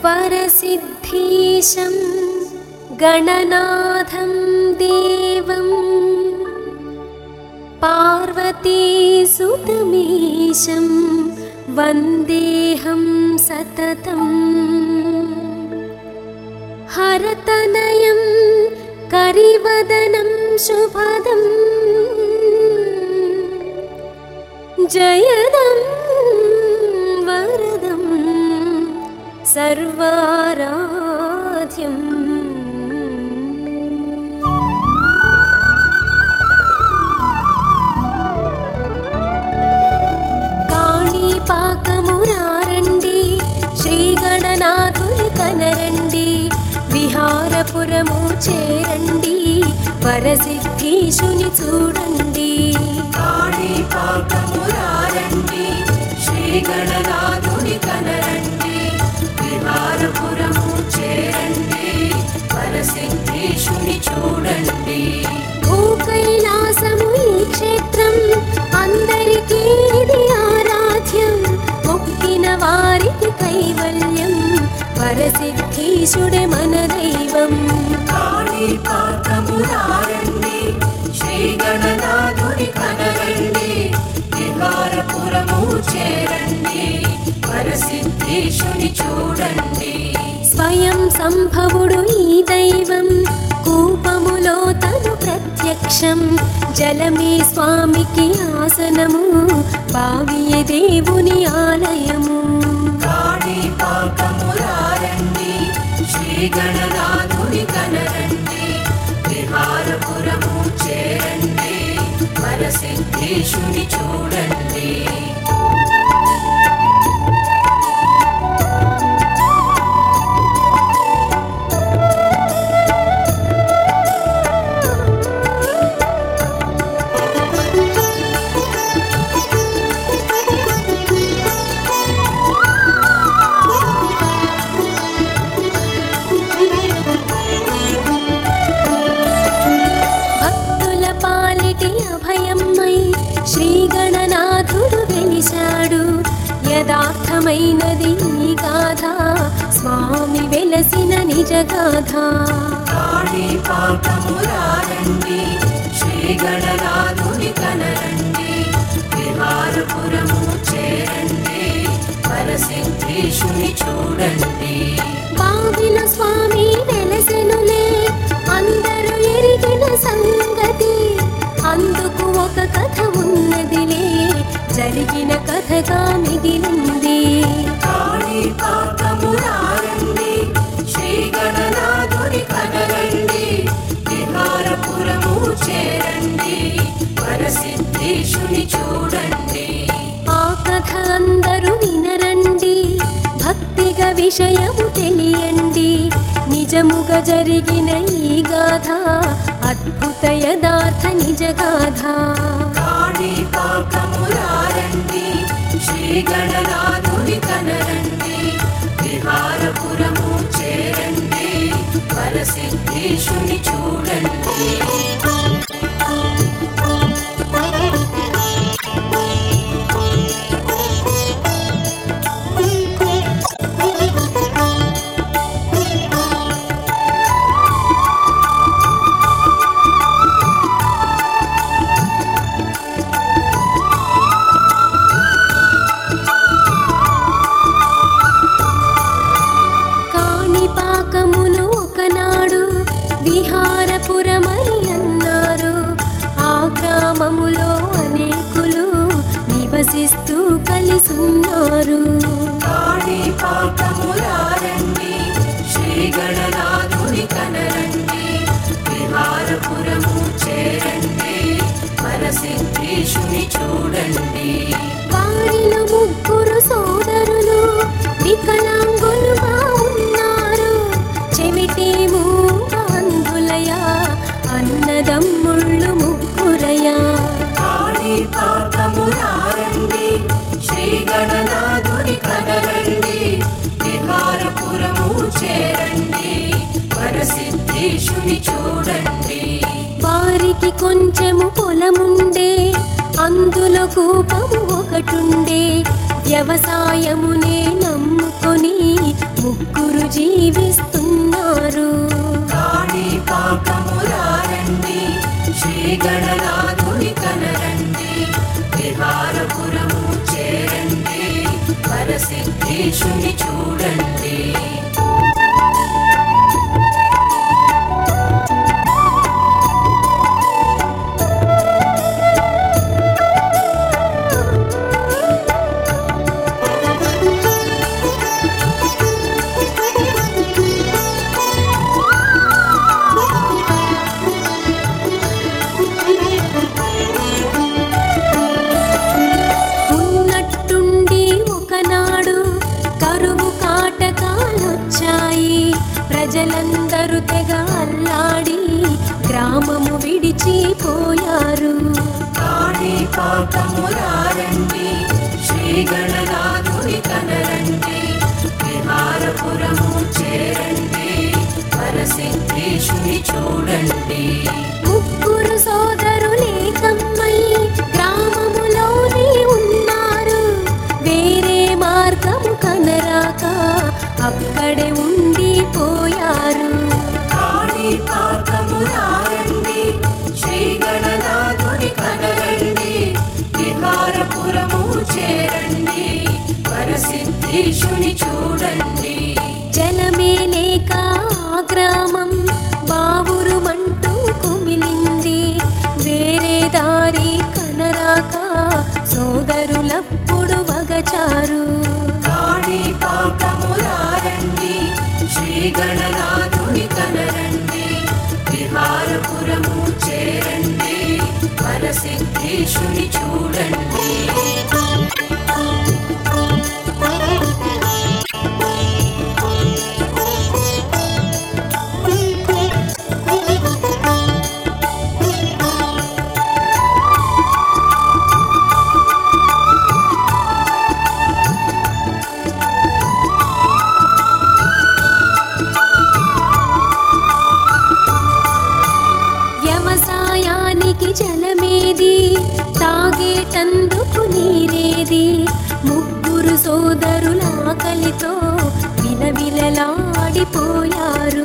वरसिद्धीशं गणनाथं देवं पार्वतीसुतमीशं वन्देऽहं सततम् हरतनयं करिवदनं शुभदम् जयदं वरदं सर्वाराध्यम् కాణిపాకమురారండి శ్రీగణనాథుని కనరండి విహారపురము చేరండి వరసిద్ధీశుని చూడండి కాణిపాకమురారండి శ్రీగణనాథుని కనరండి విహారపురము చేరండి పరసిద్ధేశుని చూడండి భూకైలాసము ఈ క్షేత్రం అందరికీ ఇది ఆరాధ్యం మొక్కిన వారికి కైవల్యం వరసిద్ధీశుడే మన దైవం కాణిపాకమురారండి శ్రీగణనాథుని కనరండి విహారపురము చేరండి పరసిద్ధేశుని చూడండి స్వయం సంభవుడు ఈ దైవం కూపములో తను ప్రత్యక్షం జలమే స్వామికి ఆసనము బావియే దేవుని ఆలయము కాణిపాకమురారండి శ్రీగణనాథుని కనరండి విహారపురము చేరండి పరసిద్ధేశుని చూడండి భక్తుల పాలిటి అభయమ్మై శ్రీగణనాథుడు వెలిశాడు యథార్థమైనది ఈ గాథ స్వామి వెలసిన నిజ గాథ కాణిపాకమురారండి శ్రీగణనాథుని కనరండి విహారపురము చేరండి పరసిద్ధేశుని చూడండి బావిల స్వామి వెలసెనులే అందరూ ఎరిగిన సంగతి అందుకు ఒక కథ ఉన్నదిలే జరిగిన కథగా మిగిలింది కాణిపాకమురారండి శ్రీగణనాథుని కనరండి విహారపురము చేరండి పరసిద్ధేశుని చూడండి ఆ కథ అందరూ వినరండి భక్తిగా విషయము తెలియండి నిజముగా జరిగిన ఈ గాథ అద్భుత యథార్థ నిజ గాథ కాణిపాకమురారండి శ్రీగణనాథుని కనరండి విహారపురము చేరండి పరసిద్ధేశుని చూడండి కాణిపాకమును ఒకనాడు విహారపురమని అన్నారు ఆ గ్రామములో అనేకులు నివసిస్తూ కలిసున్నారు కాణిపాకమురారండి శ్రీగణనాథుని కనరండి విహారపురము చేరండి పరసిద్ధేశుని చూడండి వారిలో ముగ్గురు సోదరులు వికలాంగులుగా ఉన్నారు చెవిటి మూగంధులయ అన్నదమ్ముళ్ళు ముగ్గురయా కాణిపాకమురారండి శ్రీగణనాథుని కనరండి విహారపురము చేరండి పరసిద్ధేశుని చూడండి వారికి కొంచెము పొలముండే అందులో కూపము ఒకటుండే వ్యవసాయమునే నమ్ముకొని ముగ్గురు జీవిస్తున్నారు కాణిపాకమురారండి శ్రీ గణనాథుని కనరండి విహారపురము చేరండి వరసిద్ధేశుని చూడండి ఉన్నట్టుండి ఒకనాడు కరువు కాటకాలొచ్చాయి ప్రజలందరూ తెగ అల్లాడి గ్రామము విడిచిపోయారు కాణిపాకమురారండి శ్రీ గణనాథుని కనరండి విహారపురము చేరండి వరసిద్ధేశుని చూడండి ముగ్గురు సోదరులేకమ్మై గ్రామములోనే ఉన్నారు వేరే మార్గము కనరాక అక్కడే ఉండిపోయారు కాణిపాకమురారండి శ్రీ గణనాథుని కనరండి విహారపురము చేరండి వరసిద్ధేశుని చూడండి జలమే లేక ఆ గ్రామం బావురుమంటూ కుమిలింది వేరే దారి కనరాక సోదరులప్పుడు వగచారు కాణిపాకమురారండి శ్రీ గణనాథుని కనరండి విహారపురము చేరండి వరసిద్ధేశుని చూడండి వ్యవసాయానికి జలమేది తాగేటందుకు నీరేది ముగ్గురు సోదరుల ఆకలితో విలవిలలాడిపోయారు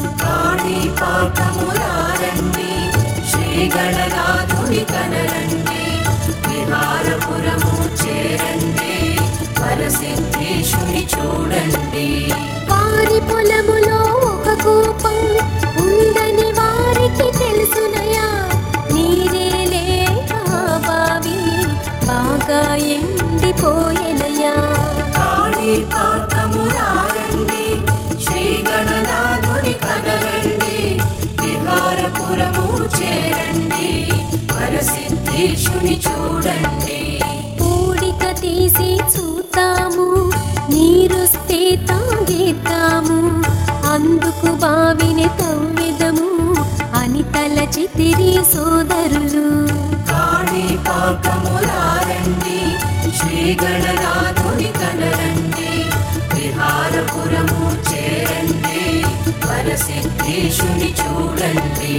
కాణిపాకమురారండి శ్రీ గణనాథుని కనరండి విహారపురము చేరండి వరసిద్ధేశుని చూడండి వారి పొలములో ఒక కూపం ఉందని వారికి తెలుసునయా నీరే లేక ఆ బావి బాగా ఎండిపోయెనయా కాణిపాకమురారండి శ్రీ గణనాథుని కనరండి విహారపురము చేరండి వరసిద్ధేశుని చూడండి పూడిక తీసి చూద్దాము నీరొస్తే తాగేద్దాము అందుకు బావిని తవ్వెదము అని తలచితిరి సోదరులు కాణిపాకమురారండి శ్రీ గణనాథుని కనరండి విహారపురము చేరండి వరసిద్ధేశుని చూడండి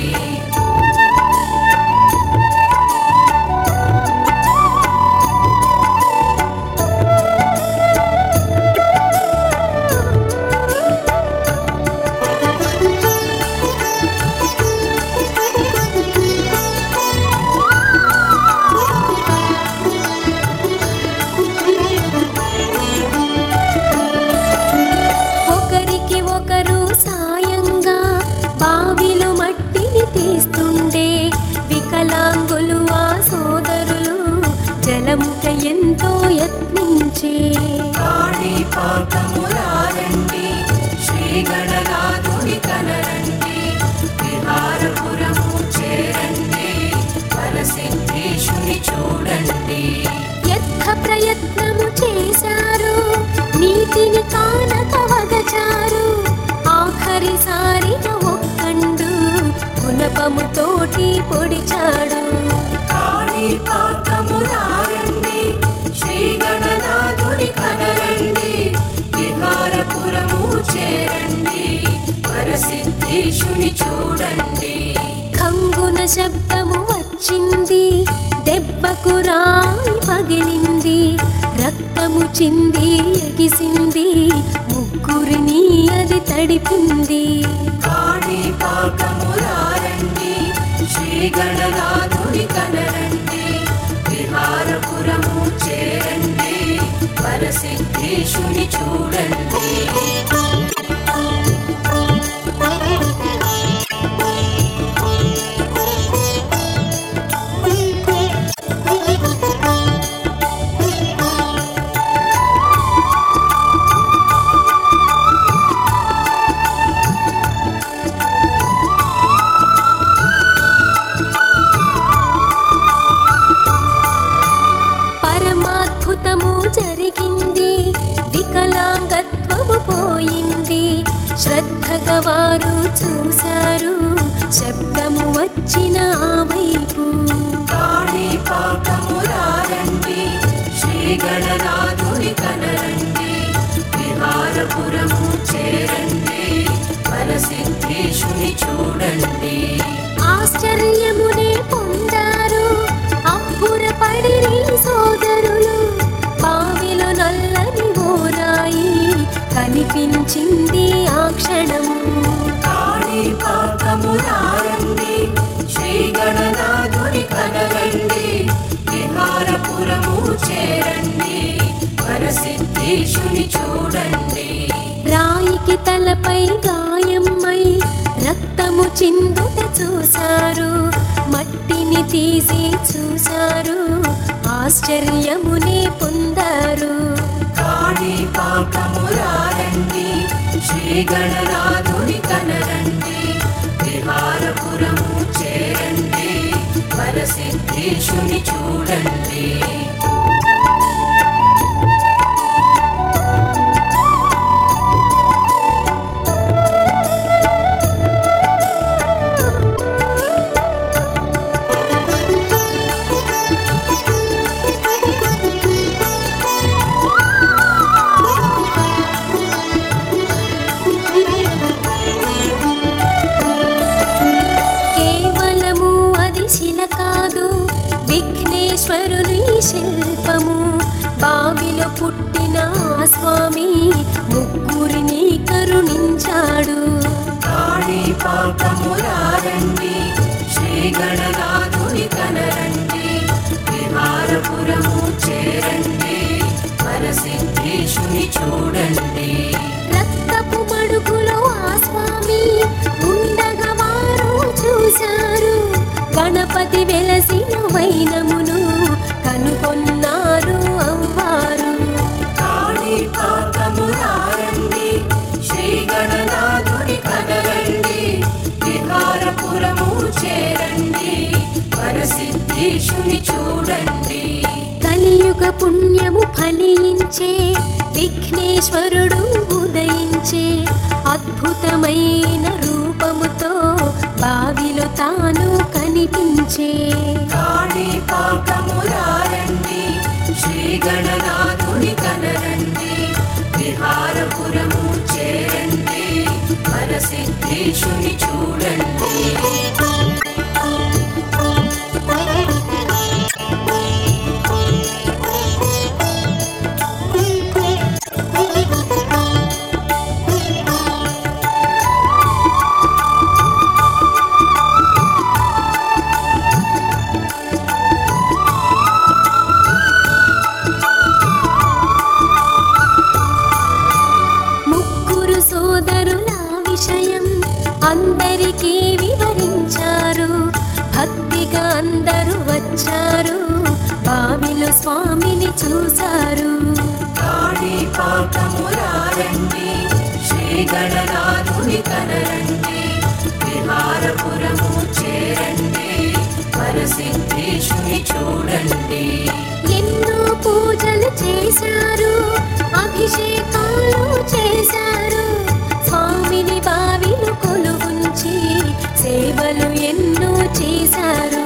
ఒకరికి ఒకరు సాయంగా బావిలో మట్టిని తీస్తుండే వికలాంగులు ఆ సోదరులు జలముక ఎంతో యత్నించే కాణిపాకమురారండి శ్రీ గణనాథుని కనరండి విహారపురము చేరండి వరసిద్ధేశుని చూడండి యత్న ప్రయత్నము చేశారు నీతిని కానక వగచారు ఆఖరిసారిగా ఒక్కండు గుణపముతోటి పొడిచాడు కాణిపాకమురారండి శ్రీ గణనాథుని కనరండి విహారపురము చేరండి వరసిద్ధేశుని చూడండి కంగున శబ్దము వచ్చింది దెబ్బకు రాయి పగిలింది రక్తము చింది ఎగిసింది ముగ్గురు ముగ్గురిని అది తడిపింది కాణిపాకమురారండి శ్రీ గణనాథుని కనరండి విహారపురము చేరండి పరసిద్ధేశుని చూడండి పరమాద్భుతము జరిగింది వికలాంగత్వము పోయింది శ్రద్ధగా వారు చూశారు శబ్దము వచ్చిన ఆ వైపు కాణిపాకమురారండి శ్రీ గణనాథుని కనరండి విహారపురము చేరండి పరసిద్ధేశుని చూడండి ఆశ్చర్యమునే పొందారు అబ్బురపడిరి సోదరులు బావిలో నల్లని ఓరాయి కనిపించింది ఆ క్షణము కాణిపాకమురారండి శ్రీ గణనాథుని కనరండి విహారపురము చేరండి పరసిద్ధేశుని చూడండి రాయికి తలపై గాయమై రక్తము చిందుట చూశారు మట్టిని తీసి చూశారు ఆశ్చర్యమునే పొందారు కాణిపాకమురారండి శ్రీ గణనాథుని కనరండి విహారపురము చేరండి పరసిద్ధేశుని చూడండి కేవలము అది శిల కాదు విఘ్నేశ్వరుని శిల్పము బావిలో పుట్టిన ఆ స్వామి ముగ్గురిని కరుణించాడు కాణిపాకమురారండి శ్రీ గణనాథుని కనరండి విహారపురము చేరండి పరసిద్ధేశుని చూడండి రక్తపు మడుగులో ఆ స్వామి ఉండగా వారు చూశారు గణపతి వెలసిన వైనమును కనుగొన్నారు అవ్వారు కాణిపాకమురారండి శ్రీ గణనాథుని కనరండి విహారపురము చేరండి పరసిద్ధేశుని చూడండి కలియుగ పుణ్యము ఫలించే విఘ్నేశ్వరుడు ఉదయించే అద్భుతమైన రూపముతో బావిలో తాను కనిపించే కాణిపాకమురారండి శ్రీ గణనాథుని కనరండి విహారపురము చేరండి పరసిద్ధేశుని చూడండి ముగ్గురు సోదరుల విషయం అందరికీ వివరించారు భక్తిగా అందరూ వచ్చారు బావిలో స్వామిని చూశారు కాణిపాకమురారండి శ్రీ గణనాథుని కనరండి విహారపురము చేరండి పరసిద్ధేశుని చూడండి ఎన్నో పూజలు చేశారు అభిషేకాలు చేశారు స్వామిని బావిలో కొలువుంచి సేవలు ఎన్నో చేశారు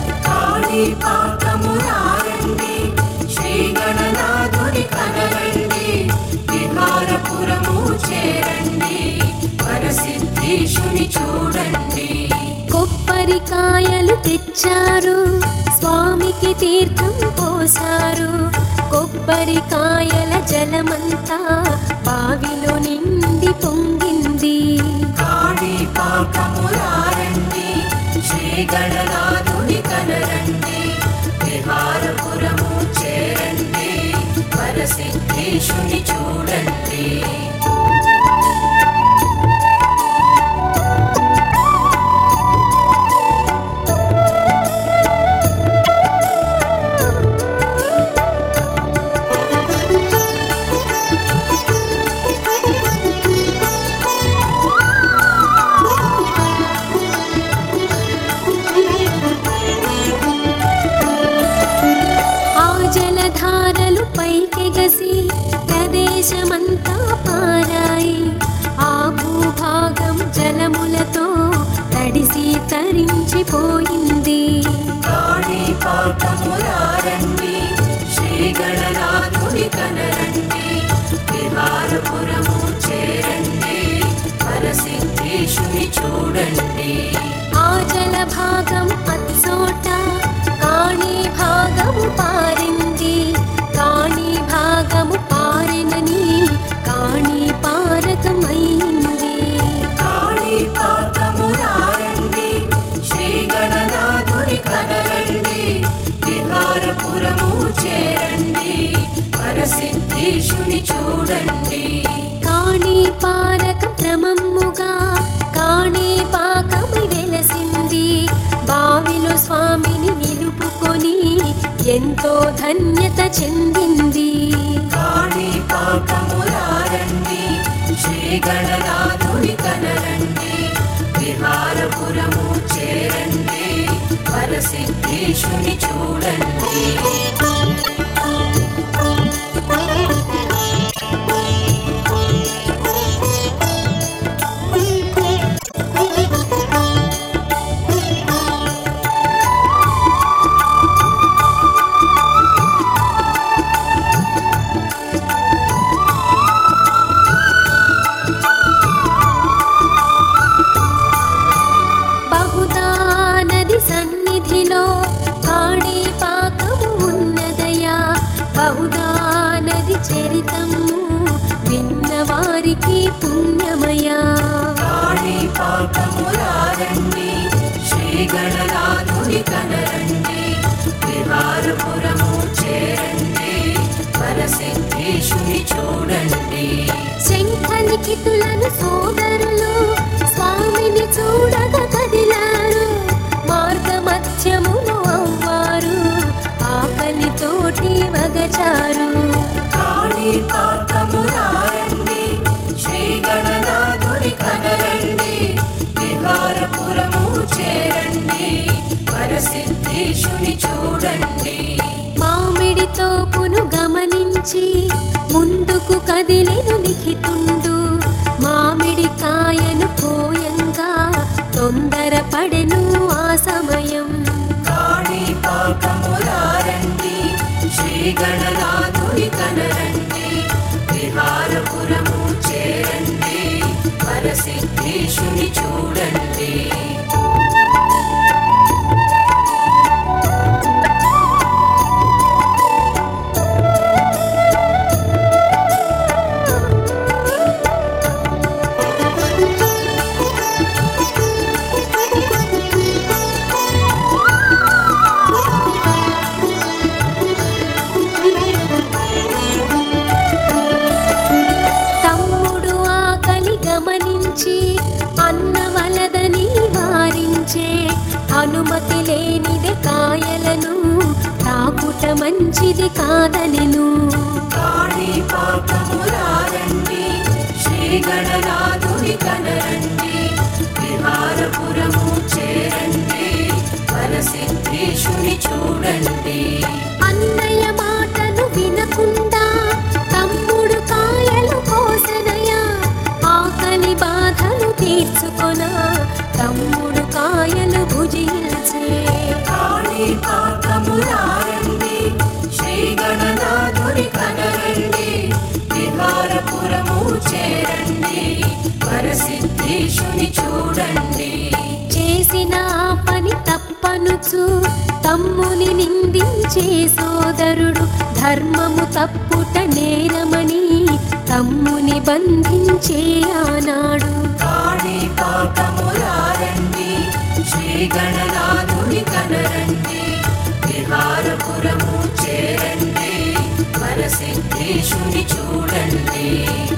కాణిపాకమురారండి శ్రీ గణనాథుని కనరండి విహారపురము చేరండి పరసిద్ధేశుని చూడండి కొబ్బరికాయలు తెచ్చారు స్వామికి తీర్థం పోసారు కొబ్బరికాయల జలమంతా బావిలో నిండి పాకములారండి శ్రీ గణనాథుని కనరండి విహారపురము చేరండి వరసిద్ధేశుని చూడండి ఆ జలధారలు పైకెగసి ప్రదేశమంతా పారాయి ఆ భూభాగం జలములతో తడిసి తరించిపోయింది కాళీ పాకములారండి శ్రీ గణనాథుని కనరండి విహారపురము చేరండి వరసిద్ధేశుని చూడండి ఆ జలభాగం అచ్చోట కాణి భాగము పారింది కాణి భాగము పారినని కాణి పారకమైంది కాళీ పాకములారండి శ్రీ గణనాథుని కనరండి విహారపురము చేరండి వరసిద్ధేశుని చూడండి కాణి పారక క్రమముగా కాణి పాకమి వెలసింది బావిలో స్వామిని నిలుపుకొని ఎంతో ధన్యత చెందింది కాళీ పాకములారండి శ్రీ గణనాథుని కనరండి విహారపురము చేరండి వరసిద్ధేశుని చూడండి బహుదా నది సన్నిధిలో కాణి పాకము ఉన్నదయా బహుదా నది చరితము విన్న వారికి పుణ్యమయా కాళీ పాకములారండి శ్రీ గణనాథుని కనరండి విహారపురము చేరండి వరసిద్ధేశుని చూడండి శంఖలిఖితులను సోదరులు స్వామిని చూడగా కదిలారు మార్గ మధ్యమును అవ్వారు ఆకలితోటి వగచారు కాళీ పాకములారండి శ్రీ గణనాథుని కనరండి విహారపురము చేరండి వరసిద్ధేశుని చూడండి మామిడి తోపును గమనించి ముందుకు కదిలిను లిఖితుండు మామిడి కాయను పోయంగా తొందరపడెను ఆ సమయం కాళీ పాకములారండి శ్రీ గణనాథుని కనరండి విహారపురము చేరండి వరసిద్ధేశుని చూడండి తమ్ముడు ఆకలి గమనించి అన్నవలదని వారించే అనుమతి లేనిది కాయలను తాకుట మంచిది కాదనెను కాళీ పాకములారండి శ్రీ గణనాథుని కనరండి విహారపురము చేరండి వరసిద్ధేశుని చూడండి అన్నయ్య మాటను వినకుండా తమ్ముడు కాయలు కోసనయా ఆకలి బాధలు తీర్చుకొన తమ్ముడు కాయలు భుజించే కాళీ పాకములారండి శ్రీ గణనాథుని కనరండి విహారపురము చేరండి వరసిద్ధేశుని చూడండి చేసిన ఆ పని తప్పనుచు తమ్ముని నిందించే సోదరుడు ధర్మము తప్పుట నేరమని తమ్ముని బంధించే ఆనాడు కాణిపాకమురారండి శ్రీ గణనాథుని కనరండి విహారపురము చేరండి వరసిద్ధేశుని చూడండి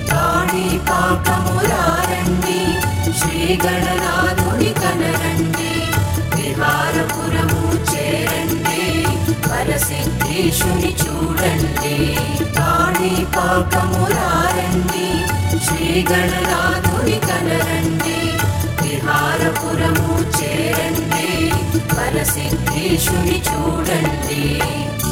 కాణిపాకమురారండి శ్రీ గణనాథుని కనరండి విహారపురము చేరండి వరసిద్ధేశుని చూడండి కాణిపాకమురారండి శ్రీ గణనాథుని కనరండి విహారపురము చేరండి వరసిద్ధేశుని చూడండి